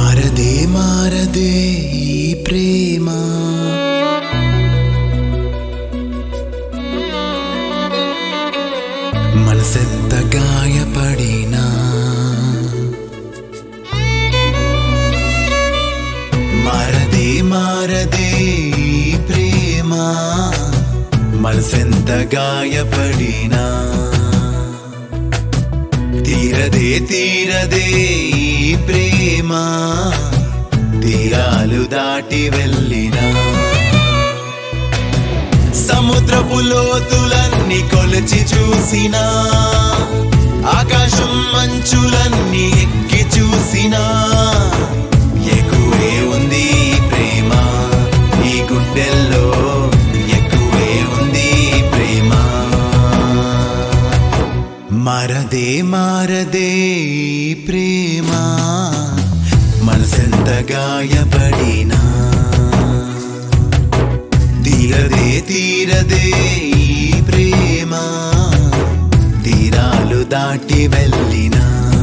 మారదే మారదే ఈ ప్రేమ మనసెంత గాయపడినా మారదే మారదే ఈ ప్రేమ మనసెంత గాయపడినా తీరదే తీరదే ఈ ప్రేమ తీరాలు దాటి వెళ్ళినా సముద్రపు లోతులన్నీ కొలిచి చూసినా ఆకాశం మంచులన్నీ ఎక్కి చూసినా ఎక్కువే ఉంది ఈ ప్రేమ ఈ గుండెల్లో ఎక్కువే ఉంది ఈ ప్రేమ మారదే మారదే ఈ ప్రేమ మనసెంత గాయపడినా తీరదే తీరదే ఈ ప్రేమ తీరాలు దాటి వెళ్ళినా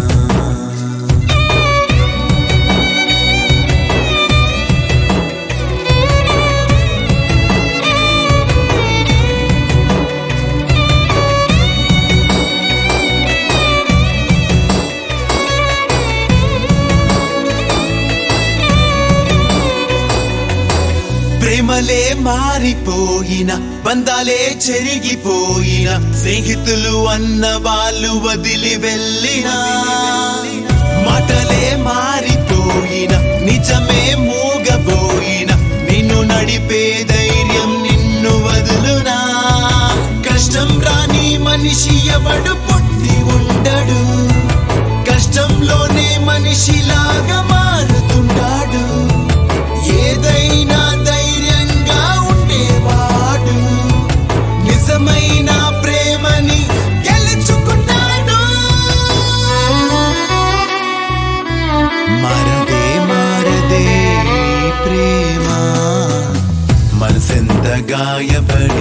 ప్రేమలే మారిపోయిన బంధాలే చెరిగిపోయిన స్నేహితులు అన్న వాళ్ళు వదిలి వెళ్ళిన మాటలే మారిపోయిన నిజమే మూగపోయిన నిన్ను నడిపే ధైర్యం నిన్ను వదులునా కష్టం రాని మనిషి ఎవడు పుట్టి ఉండడు కష్టంలోనే మనిషిలాగా మారుతుంటాడు ఏదైనా ధైర్యంగా ఉండేవాడు నిజమైన ప్రేమని గెలుచుకున్నాడు మారదే మారదే ఈ ప్రేమ మనసెంత గాయపడి